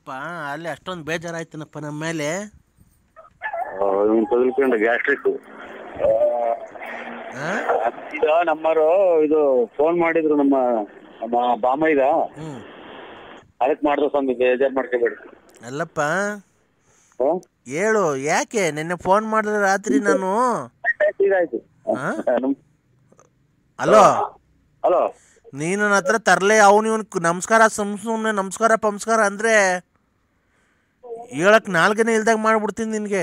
ಏನಪ್ಪ ಅಲ್ಲಿ ಅಷ್ಟೊಂದು ಬೇಜಾರಾಯ್ತನಪ್ಪ ನಮ್ಮ ಮೇಲೆ ಇವ್ನು ತಗಲ್ಕೊಂಡು ಗ್ಯಾಸ್ಟ್ರಿಕ್ ಆ? ಈಗ ನಮ್ಮರು ಇದು ಫೋನ್ ಮಾಡಿದ್ರು ನಮ್ಮ ನಮ್ಮ ಬಾಮೈದ ಹ್ಞೂ ಅದಕ್ಕೆ ಮಾಡ್ದ ಸ್ವಾಮಿ ಬೇಜಾರು ಮಾಡ್ಕೋಬೇಡಿ ಅಲ್ಲಪ್ಪ ಹ್ಮ್? ಹೇಳು ಯಾಕೆ ನಿನ್ನೆ ಫೋನ್ ಮಾಡಿದ್ರೆ ರಾತ್ರಿ ನಾನು ಇದಾಯ್ತು ಆ? ಅಲೋ ಹಲೋ ನೀನು ನನ್ನ ಹತ್ರ ತರಲೆ ಅವನು ಇವನು ನಮಸ್ಕಾರ ಸುಮ್ ಸುಮ್ಮನೆ ನಮಸ್ಕಾರ ಪಮಸ್ಕಾರ ಅಂದರೆ ಹೇಳಕ್ ನಾಲ್ಕನೇ ಇಲ್ದಾಗ ಮಾಡ್ಬಿಡ್ತೀನಿ ನಿನಗೆ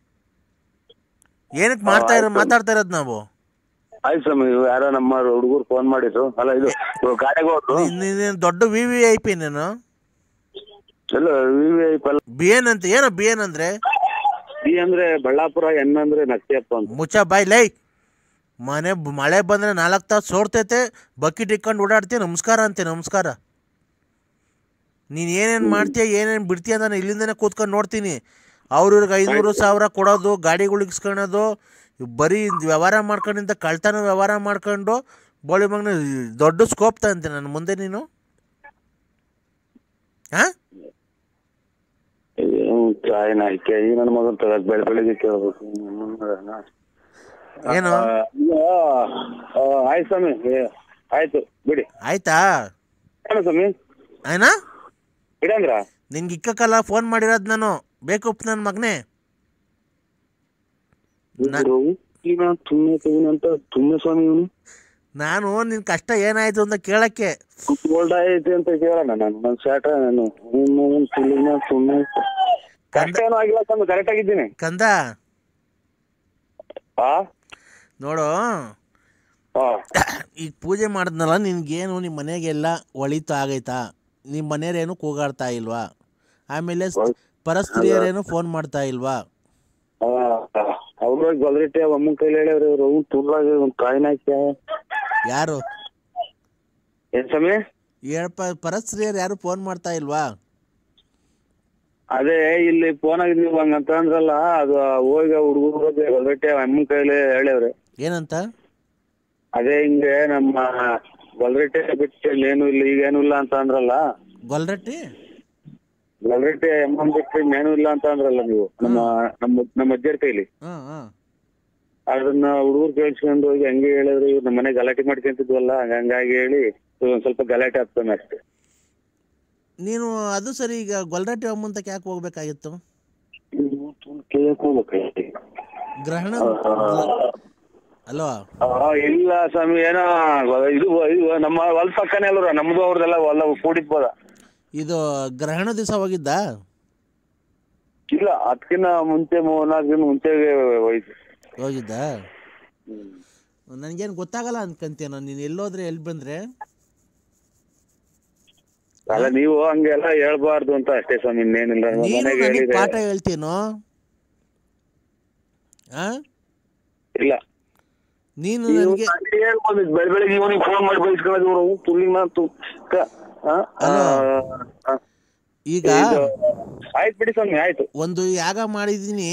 ಏನಕ್ಕೆ ಮಾಡ್ತಾ ಇರೋ ಮಾತಾಡ್ತಾ ಇರೋದು ನಾವು ಆಯ್ತು ಸ್ವಾಮಿ ಇವ್ ಯಾರೋ ನಮ್ಮ ಹುಡುಗರು ಫೋನ್ ಮಾಡಿದ್ರು ಅಲ್ಲ ಇದು ಇವ್ ಗಾಡಿಗೆ ಹೋದ್ರು ನೀನ್- ನೀನ್ ದೊಡ್ಡ ವಿ ವಿ ಐ ಪಿ ನೀನು ಎಲ್ಲ ವಿ ವಿ ಐ ಪಲ್ ಬಿ ಎನ್ ಅಂತ ಏನೋ ಬಿ ಎನ್ ಅಂದರೆ ಬಿ ಅಂದ್ರೆ ಬಳ್ಳಾಪುರ ಎನ್ ಅಂದ್ರೆ ನಕ್ತಿಯಪ್ಪ ಅಂತ ಮುಚ್ಚ ಬಾಯ್ ಲೈ ಮನೆ ಬ- ಮಳೆ ಬಂದರೆ ನಾಲ್ಕು ತಾಸು ಸೋರ್ತೈತೆ ಬಕೆಟ್ ಇಟ್ಕೊಂಡು ಓಡಾಡ್ತೀಯ ನಮಸ್ಕಾರ ಅಂತೆ ನಮಸ್ಕಾರ ನೀನು ಏನೇನು ಮಾಡ್ತೀಯ ಏನೇನು ಬಿಡ್ತೀಯ ನಾನು ಇಲ್ಲಿಂದನೇ ಕೂತ್ಕೊಂಡು ನೋಡ್ತೀನಿ ಅವ್ರವ್ರಿಗೆ ಐನೂರು ಸಾವಿರ ಕೊಡೋದು ಗಾಡಿಗಳು ಇಸ್ಕೊಳೋದು ಬರೀ ಇದ್ ವ್ಯವಹಾರ ಮಾಡ್ಕೊಂಡಿಂದ ಕಳ್ತನ ವ್ಯವಹಾರ ಮಾಡ್ಕೊಂಡು ಬೋಳಿ ಮಗನ ದೊಡ್ಡ ಸ್ಕೋಪ್ ತಂತೆ ನನ್ನ ಮುಂದೆ ನೀನು ಹಾಂ ಚಾಯ್ನ ಆಯ್ಕೆ ಈ ನನ್ನ ಮಗನ್ ತಗದ್ ಬೆಳ ಬೆಳಿಗ್ಗೆ ಕೇಳ್ಬೇಕು ಏನು ಆ, ಈಗ, ಆ, ಆಯ್ತು ಸ್ವಾಮಿ ಏ, ಆಯ್ತು ಬಿಡಿ ಆಯ್ತಾ ಏನು ಸ್ವಾಮಿ ಆಯ್ನಾ ಇಡಂದ್ರ ನಿನ್ಗೆ ಇಕ್ಕಕ್ಕಲ್ಲ ಫೋನ್ ಮಾಡಿರೋದು ನಾನು ಬೇಕು ನನ್ನ ಮಗನೇ ಈಗ ತುಮ್ಮೆ ಅಂತ ತುಮ್ಮೆ ಸ್ವಾಮಿ ಇವನು ನಾನು ನಿನ್ನ ಕಷ್ಟ ಏನಾಯ್ತು ಅಂತ ಕೇಳಕ್ಕೆ ಗೋಲ್ಡ್ ಐತಿ ಅಂತ ಕೇಳೋಣ ನಾನು ನನ್ನ ಸ್ಯಾಟ್ರ ನಾನು ತುಳಿನ ತುಮ್ಮೆ ಕಷ್ಟ ಏನೂ ಆಗಿಲ್ಲ ಸ್ವಾಮಿ ಕರೆಕ್ಟ್ ಆಗಿದ್ದೀನಿ ಕಂದ ಆ ನೋಡು ಆ ಈಗ ಪೂಜೆ ಮಾಡಿದ್ನಲ್ಲ ನಿನ್ಗೇನು ನಿಮ್ಮ ಮನೆಗೆಲ್ಲ ಒಳಿತು ಆಗೈತಾ ನಿಮ್ಮ ಮನೆಯವ್ರೇನು ಕೂಗಾಡ್ತಾ ಇಲ್ವಾ ಆಮೇಲೆ ಸ್- ಪರಸ್ತ್ರೀಯರೇನು ಫೋನ್ ಮಾಡ್ತಾ ಇಲ್ವಾ ಅವ್ರ ಗೊಲ್ರಿಟ್ಟಿ ಅಮ್ಮನ ಕೈಲಿ ಹೇಳ್ಯಾವ್ರಿ ಅವ್ರು ಅವ್ನು ತುಳ್ಳಾಗ ಒಂದು ಕಾಯಿನ ಹಾಕ್ಯ ಯಾರು ಏನ್ ಸ್ವಾಮಿ ಹೇಳಪ್ಪ ಪರಸ್ತ್ರೀಯರು ಯಾರು ಫೋನ್ ಮಾಡ್ತಾ ಇಲ್ವಾ ಅದೇ ಇಲ್ಲಿ ಫೋನ್ ಆಗಿದ್ ನೀವು ಹಂಗಂತ ಅಂದ್ರಲ್ಲ ಅದು ಹೋಗಿ ಹುಡುಗರು ಗೊಲ್ರಿಟ್ಟಿ ಅಮ್ಮನ ಕೈಲಿ ಹೇಳ್ಯಾವ್ರಿ ಏನಂತ ಅದೇ ಹಿಂಗೆ ನಮ್ಮ ಗೊಲ್ರಿಟ್ಟಿ ಬಿಟ್ಟು ಏನು ಇಲ್ಲ ಈಗೇನು ಇಲ್ಲ ಅಂತ ಅಂದ್ರಲ್ಲ ಗೊಲ್ರಟ್ಟಿ ಗೊಲ್ರಿಟ್ಟಿ ಅಮ್ಮನ್ ಬಿಟ್ಟು ಏನು ಇಲ್ಲ ಅಂತ ಅಂದ್ರಲ್ಲ ನೀವು ನಮ್ಮ ನಮ್ಮ ನಮ್ಮ ಅಜ್ಜರ ಕೈಲಿ ಹಾಂ ಹಾಂ ಅದನ್ನ ಹುಡುಗರು ಕೇಳಿಸ್ಕೊಂಡು ಹೋಗಿ ಹಂಗೆ ಹೇಳಿದ್ರು ಇವ್ರು ನಮ್ಮ ಮನೆ ಗಲಾಟೆ ಮಾಡ್ಕೊಂತಿದ್ವಲ್ಲ ಹಂಗ- ಹಂಗಾಗಿ ಹೇಳಿ ಒಂದ್ ಸ್ವಲ್ಪ ಗಲಾಟೆ ಆಗ್ತಾನೆ ಅಷ್ಟೇ ನೀನು ಅದು ಸರಿ ಈಗ ಗೊಲ್ರಟ್ಟಿ ಅಮ್ಮಂತಕ್ಕೆ ಯಾಕೆ ಹೋಗ್ಬೇಕಾಗಿತ್ತು ಕೇಳಕ್ ಹೋಗ್ಬೇಕು ಗ್ರಹಣ ಅಲ್ವಾ ಆ, ಇಲ್ಲ ಸ್ವಾಮಿ ಏನೋ ಇದು ಇದು ನಮ್ಮ ಹೊಲ ಪಕ್ಕನೇ ಅಲ್ರ ನಮ್ದು ಅವ್ರದೆಲ್ಲ ಹೊಲ ಕೂಡಿದ್ಬೋದ ಇದು ಗ್ರಹಣ ದಿವಸ ಹೋಗಿದ್ದಾ ಇಲ್ಲ ಅದಕ್ಕಿಂತ ಮುಂಚೆ ಮೂರ್ನಾಲ್ಕು ದಿನ ಮುಂಚೆಗೆ ಹೋಯ್ತು ಹೋಗಿದ್ದಾ ನನಗೇನು ಗೊತ್ತಾಗಲ್ಲ ಅನ್ಕಂತೀನ ನೀನು ಎಲ್ಲೋದ್ರೆ ಎಲ್ಲಿ ಬಂದರೆ ಅಲ್ಲ ನೀವು ಹಂಗೆಲ್ಲ ಹೇಳ್ಬಾರ್ದು ಅಂತ ಅಷ್ಟೇ ಸ್ವಾಮಿ ಇನ್ನೇನಿಲ್ಲ ನಮ್ಮ ನೀನು ಮನೆಗೆ ನನಗೆ ಹೇಳಿದೆ ಪಾಠ ಹೇಳ್ತೀನೋ ಆ ಇಲ್ಲ ನೀನು ನೀವು ನನಗೆ ನನಗೆ ಹೇಳ್ಬೋದು ಬೆಳ ಬೆಳಿಗ್ಗೆ ಇವನಿಗೆ ಫೋನ್ ಮಾಡಿ ಬೈಸ್ಕೊಳ್ಳೋದು ಇವ್ರು ತುಳಿ ಮಾತು ಕ- ಆ? ಆ, ಆ. ಈಗ ಇದು ಆಯ್ತು ಬಿಡಿ ಸ್ವಾಮಿ ಆಯ್ತು ಒಂದು ಯಾಗ ಮಾಡಿದ್ದೀನಿ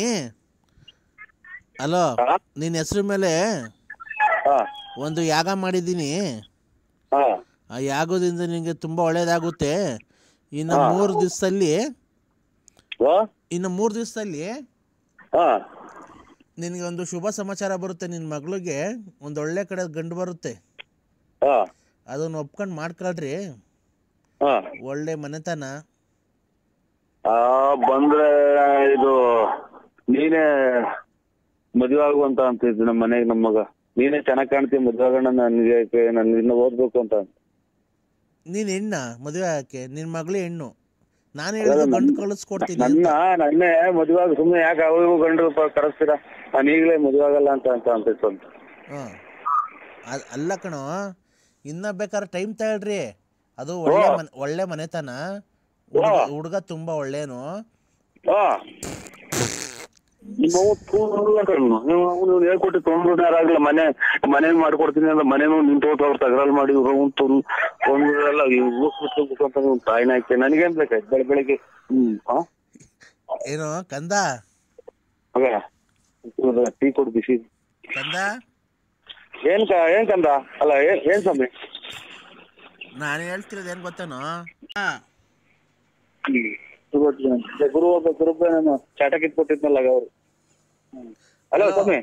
ಅಲೋ ಹಾ ನಿನ್ನ ಹೆಸರು ಮೇಲೆ ಹಾ ಒಂದು ಯಾಗ ಮಾಡಿದ್ದೀನಿ ಹಾ ಆ ಯಾಗದಿಂದ ನಿನಗೆ ತುಂಬ ಒಳ್ಳೇದಾಗುತ್ತೆ ಇನ್ನು ಮೂರು ದಿವಸದಲ್ಲಿ ಓ ಇನ್ನು ಮೂರು ದಿವಸದಲ್ಲಿ ಹಾ ನಿನಗೆ ಒಂದು ಶುಭ ಸಮಾಚಾರ ಬರುತ್ತೆ ನಿನ್ನ ಮಗಳಿಗೆ ಒಂದು ಒಳ್ಳೆ ಕಡೆ ಗಂಡು ಬರುತ್ತೆ ಹಾ ಅದನ್ನು ಒಪ್ಕೊಂಡು ಮಾಡ್ಕೊಳ್ರಿ ಹಾ ಒಳ್ಳೆ ಮನೆತನ ಆ ಬಂದ್ರೆ ಇದು ನೀನೇ ಮದುವೆ ಆಗುವಂತ ಅಂತಿದ್ದು ನಮ್ಮ ಮನೆಗೆ ನಮ್ಮ ಮಗ ನೀನೇ ಚೆನ್ನಾಗ್ ಕಾಣ್ತೀಯ ಮದುವೆ ಆಗೋಣ ನನಗೆ ನಾನು ಇನ್ನ ಓದ್ಬೇಕು ಅಂತ ನೀನು ಹೆಣ್ಣ ಮದುವೆ ಆಗಕ್ಕೆ ನಿನ್ನ ಮಗಳೇ ಹೆಣ್ಣು ನಾನು ಹೇಳಿದ ಗಂಡು ಕಳಿಸ್ಕೊಡ್ತೀನಿ ನನ್ನ ನನ್ನೇ ಮದುವೆ ಆಗ ಸುಮ್ಮನೆ ಯಾಕೆ ಅವು ಗಂಡು ಪ- ಕರೆಸ್ತೀರಾ ನಾನು ಈಗಲೇ ಮದುವೆ ಆಗಲ್ಲ ಅಂತ ಅಂತ ಅಂತಿತ್ತು ಅಂತ ಹಾಂ ಅದು ಅಲ್ಲ ಕಣೋ ಇನ್ನ ಬೇಕಾದ್ರೆ ಟೈಮ್ ತಗೊಳ್ರಿ ಅದು ಒಳ್ಳೆ ಮನೆ ಒಳ್ಳೆ ಮನೆತನ ಹುಡುಗ ಹುಡುಗ ತುಂಬ ಒಳ್ಳೇನು ಹಾ ನಿಮ್ಮ ಅವ್ವ ತೂರು ಅಂತ ಅವ್ನು. ನೀವು ಅವ್ನು ಹೇಳ್ಕೊಟ್ಟು ತೊಗೊಂಡ್ರು ಯಾರಾಗ್ಲ ಮನೆ ಮನೆ ಮಾಡ್ಕೊಡ್ತೀನಿ ಅಂತ ಮನೇನು ನಿಂತು ಅವ್ರು ತಗರಾಲ್ ಮಾಡಿ ಅವ್ನು ತೊಂದು ತೊಂದ್ರೆಲ್ಲ ಹೋಗ್ಬಿಟ್ಟು ಅಂತ ನೀವು ತಾಯಿನ ಹಾಕಿ ನನಗೇನ್ ಬೇಕಾಯ್ತು ಬೆಳ ಬೆಳಿಗ್ಗೆ ಹ್ಮ್ ಹಾ ಏನೋ ಕಂದ ಮಗ ಇವ್ರ ಟೀ ಕೊಡು ಬಿಸಿ ಕಂದ ಏನ್ ಕ ಏನ್ ಕಂದ ಅಲ್ಲ ಏನ್ ಏನ್ ಸ್ವಾಮಿ ನಾನು ಹೇಳ್ತಿರೋದು ಏನು ಗೊತ್ತೇನೋ ಇವಾಗ ಕೊಟ್ಟಿದ್ದೀನಿ ಗುರು ಒಬ್ಬ ಗುರುಬ್ಬ ನಾನು ಚಾಟ ಕಿತ್ಕೊಟ್ಟಿದ್ನಲ್ಲ ಆಗ ಅವರು ಹಲೋ ಸ್ವಾಮಿ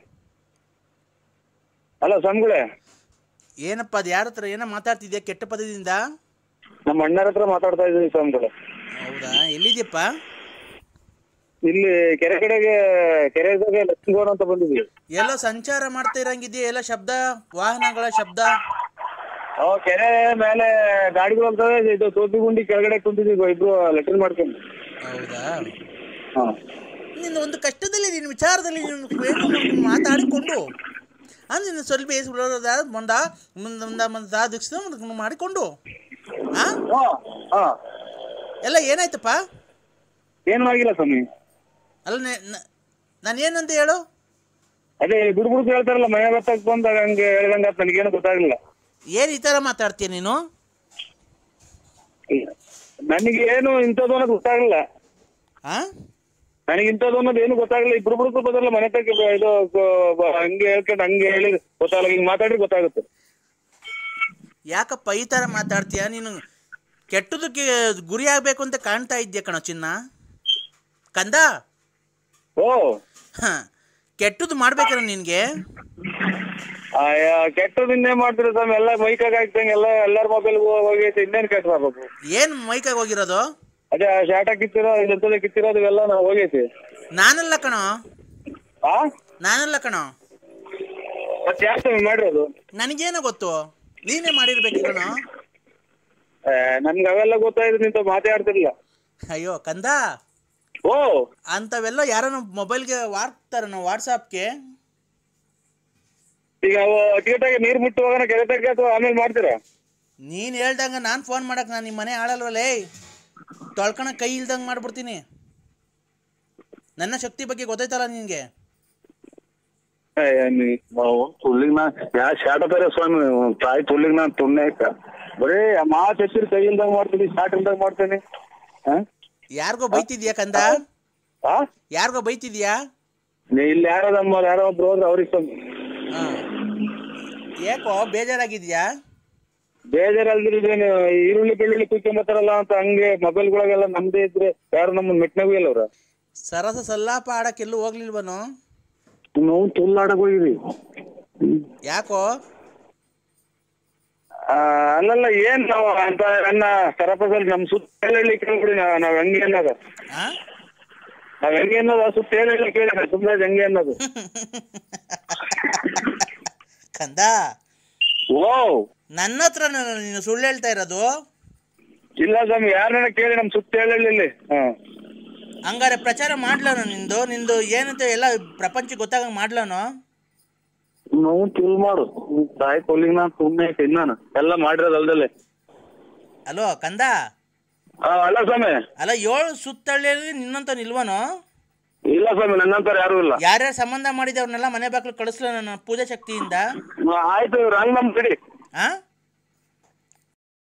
ಹಲೋ ಸ್ವಾಮಿಗಳೇ ಏನಪ್ಪ ಅದು ಯಾರ ಹತ್ರ ಏನೋ ಮಾತಾಡ್ತಿದ್ಯಾ ಕೆಟ್ಟ ಪದದಿಂದ ನಮ್ಮ ಅಣ್ಣರ ಹತ್ರ ಮಾತಾಡ್ತಾ ಇದ್ದೀನಿ ಸ್ವಾಮಿಗಳೇ ಹೌದಾ ಎಲ್ಲಿದ್ಯಪ್ಪ ಇಲ್ಲಿ ಕೆರೆ ಕಡೆಗೆ ಕೆರೆಗೆ ಲಕ್ಷ್ಮೀಗೋಣ ಅಂತ ಬಂದಿದ್ವಿ ಎಲ್ಲೋ ಸಂಚಾರ ಮಾಡ್ತಾ ಇರಂಗಿದ್ಯಾ ಎಲ್ಲ ಶಬ್ದ ವಾಹನಗಳ ಶಬ್ದ ಅವ್ ಕೆರೆ ಮೇಲೆ ಗಾಡಿಗಳು ಹೋಗ್ತವೆ ಇದು ತೋಪಿ ಗುಂಡಿ ಕೆಳಗಡೆ ಕುಂತಿದ್ವಿ ಇಬ್ರು ಲೆಟರ್ ಮಾಡ್ಕೊಂಡು ಹೌದಾ ಹಾ ನಿನ್ನ ಒಂದು ಕಷ್ಟದಲ್ಲಿ ನಿನ್ನ ವಿಚಾರದಲ್ಲಿ ನೀನು ಏನು ಮಾಡ್ಕೊಂಡು ಮಾತಾಡಿಕೊಂಡು ಅಂದ್ರೆ ನಿನ್ನ ಸ್ವಲ್ಪ ಏಸು ಬಿಡೋದ ಮುಂದ ಮುಂದ ಮುಂದ ಮುಂದ ದಿಕ್ಸ ಮಾಡಿಕೊಂಡು ಆ ಹಾ ಹಾ ಎಲ್ಲ ಏನಾಯ್ತಪ್ಪ ಏನು ಆಗಿಲ್ಲ ಸ್ವಾಮಿ ಅಲ್ಲ ನಾನು ಏನಂತ ಹೇಳು ಅದೇ ಬುಡ್ ಬುಡ್ ಹೇಳ್ತಾರಲ್ಲ ಮನೆ ಬತ್ತಕ್ ಬಂದಾಗ ಹಂಗೆ ಹೇಳ್ದಂಗ ನನಗೇನು ಗೊತ್ತಾಗ್ಲಿಲ್ಲ ಏನು ಈ ಥರ ಮಾತಾಡ್ತೀಯ ನೀನು ನನಗೆ ಏನು ಇಂಥದ್ದು ಅನ್ನೋದು ಗೊತ್ತಾಗ್ಲಿಲ್ಲ ಆ ನನಗೆ ಇಂಥದ್ದು ಅನ್ನೋದು ಏನು ಗೊತ್ತಾಗಲ್ಲ ಇಬ್ರು ಬುಡ್ಕು ಬದಲ್ಲ ಮನೆ ತಕ್ಕ ಇದು ಗ- ಬ- ಹಂಗೆ ಹೇಳ್ಕೊಂಡು ಹಂಗೆ ಹೇಳಿ ಗೊತ್ತಾಗಲ್ಲ ಹಿಂಗ್ ಮಾತಾಡ್ರಿ ಗೊತ್ತಾಗುತ್ತೆ ಯಾಕಪ್ಪ ಈ ಥರ ಮಾತಾಡ್ತೀಯ ನೀನು ಕೆಟ್ಟದಕ್ಕೆ ಗುರಿ ಆಗಬೇಕು ಅಂತ ಕಾಣ್ತಾ ಇದ್ಯಾ ಕಣೋ ಚಿನ್ನ ಕಂದ ಓ ಹಾಂ ಕೆಟ್ಟದ್ದು ಮಾಡ್ಬೇಕಲ್ಲ ನಿನಗೆ ಆಯ ಕೆಟ್ಟದ್ದು ಇನ್ನೇನ್ ಮಾಡ್ತೀರಿ ಸ್ವಾಮಿ ಎಲ್ಲ ಮೈಕಾಗ ಹಾಕ್ದಂಗೆ ಎಲ್ಲ ಎಲ್ಲಾರ ಮೊಬೈಲ್ ಹೋಗೈತೆ ಇನ್ನೇನ್ ಕೆಟ್ಟ ಮಾಡ್ಬೇಕು ಏನು ಮೈಕಾಗಿ ಹೋಗಿರೋದು ಅದೇ ಆ ಶಾಟ ಕಿತ್ತಿರೋ ಇದೆಂತದ ಕಿತ್ತಿರೋದು ಇವೆಲ್ಲ ನಾವು ಹೋಗೈತಿ ನಾನಲ್ಲ ಕಣೋ ಆ ನಾನಲ್ಲ ಕಣೋ ಮತ್ತೆ ಯಾಕೆ ಸ್ವಾಮಿ ಮಾಡಿರೋದು ನನಗೇನೋ ಗೊತ್ತು ನೀನೇ ಮಾಡಿರ್ಬೇಕು ಕಣೋ ಏ, ನನ್ಗೆ ಅವೆಲ್ಲ ಗೊತ್ತಾಯ್ತು ನಿಂತ ಮಾತಾಡ್ತಿರ್ಲಿಲ್ಲ ಅಯ್ಯೋ ಕಂದ ಓ ಅಂಥವೆಲ್ಲ ಯಾರನ್ನ ಮೊಬೈಲ್ಗೆ ವಾಡ್ತಾರ ವಾಟ್ಸಾಪ್ಗೆ ಈಗ ಅವು ಅತಿಗೆಟ್ಟಾಗಿ ನೀರ್ ಮುಟ್ಟುವಾಗ ಕೆರೆ ತಕ್ಕ ಅಥವಾ ಆಮೇಲೆ ಮಾಡ್ತೀರಾ ನೀನು ಹೇಳ್ದಂಗೆ ನಾನು ಫೋನ್ ಮಾಡಕ್ಕೆ ನಾನು ನಿಮ್ಮ ಮನೆ ಆಳಲ್ವಲ್ಲೇ ತೊಳ್ಕೊಳ ಕೈ ಇಲ್ದಂಗೆ ಮಾಡ್ಬಿಡ್ತೀನಿ ನನ್ನ ಶಕ್ತಿ ಬಗ್ಗೆ ಗೊತ್ತಾಯ್ತಲ್ಲ ನಿನಗೆ ತುಳ್ಳಿಗ್ ನಾ ಯಾ ಶಾಟ ಬೇರೆ ಸ್ವಾಮಿ ತಾಯಿ ತುಳ್ಳಿಗ್ ನಾ ತುಣ್ಣೆ ಬರೀ ಮಾತು ಹೆಚ್ಚಿರ್ ಕೈ ಇಲ್ದಂಗ್ ಮಾಡ್ತೀನಿ ಶಾಟ್ ಇಲ್ದಂಗ್ ಮಾಡ್ತೀನಿ ಹಾ? ಯಾರಿಗೋ ಬೈತಿದ್ಯಾ ಕಂದ ಆ? ಯಾರಿಗೋ ಬೈತಿದ್ಯಾ ನೀ ಇಲ್ಲಿ ಯಾರೋ ನಮ್ಮ ಯಾರೋ ಒಬ್ರು ಹೋದ್ರೆ ಅವ್ರಿಗೆ ಸ್ವಾಮಿ ಹಾಂ ಯಾಕೋ ಬೇಜಾರಾಗಿದ್ಯಾ ಬೇಜಾರಲ್ದಿರಿ ಈರುಳ್ಳಿ ಬೆಳ್ಳುಳ್ಳಿ ಕುಯ್ಕೊಂಬತ್ತಾರಲ್ಲ ಅಂತ ಹಂಗೆ ಮೊಬೈಲ್ಗಳಿಗೆಲ್ಲ ನಮ್ದೇ ಇದ್ರೆ ಯಾರು ನಮ್ಮನ್ನ ಮೆಟ್ನಾಗೂ ಇಲ್ಲ ಅವ್ರ ಸರಸ ಸಲ್ಲಾಪ ಆಡಕ್ಕೆಲ್ಲೂ ಹೋಗ್ಲಿಲ್ವನು ನಾವು ತುಳ್ಳಾಡಕ್ ಹೋಗಿದ್ವಿ ಯಾಕೋ ಆ, ಅಲ್ಲಲ್ಲ ಏನ್ ನಾವು ಅಂತ ನನ್ನ ಸರಪದಲ್ಲಿ ನಮ್ ಸುತ್ತ ಹೇಳಿ ಕೇಳ್ಬಿಡಿ ನಾವ್- ನಾವ್ ಹೆಂಗೆ ಅನ್ನೋದು ಆ ನಾವ್ ಹೆಂಗೆ ಅನ್ನೋದು ಆ ಸುತ್ತ ಹೇಳಿ ಕೇಳಿ ಸುಮ್ಮನೆ ಹೆಂಗೆ ಅನ್ನೋದು ಕಂದ ಓ ನನ್ನ ಹತ್ರ ನೀನು ಸುಳ್ಳು ಹೇಳ್ತಾ ಇರೋದು ಇಲ್ಲ ಸ್ವಾಮಿ ಯಾರನ್ನ ಕೇಳಿ ನಮ್ ಸುತ್ತ ಹೇಳಿ ಇಲ್ಲಿ ಹಾ ಹಂಗಾರೆ ಪ್ರಚಾರ ಮಾಡ್ಲಾನು ನಿಂದು ನಿಂದು ಏನಂತ ಎಲ್ಲ ಪ್ರಪಂಚಕ್ಕೆ ಗೊತ್ತಾಗಂಗೆ ಮಾಡ್ಲಾನು ನಾವು ತುಲ್ ಮಾಡು ತಾಯಿ ಕೊಲ್ಲಿಗೆ ನಾನು ಸುಮ್ಮನೆ ತಿನ್ನಾನ ಎಲ್ಲ ಮಾಡಿರೋದು ಅಲ್ದಲ್ಲೇ ಅಲೋ ಕಂದ ಆ, ಅಲ್ಲ ಸ್ವಾಮಿ ಅಲ್ಲ ಏಳು ಸುತ್ತಳ್ಳಿಯಲ್ಲಿ ನಿನ್ನಂತ ನಿಲ್ವನು ಇಲ್ಲ ಸ್ವಾಮಿ ನನ್ನಂತರ ಯಾರು ಇಲ್ಲ ಯಾರ್ಯಾರು ಸಂಬಂಧ ಮಾಡಿದವ್ರನ್ನೆಲ್ಲ ಮನೆ ಬಾಗಿಲು ಕಳಿಸ್ಲ ನನ್ನ ಪೂಜಾ ಶಕ್ತಿಯಿಂದ ಆಯ್ತು ರಾಂಗ್ ನಮ್ ಬಿಡಿ ಆ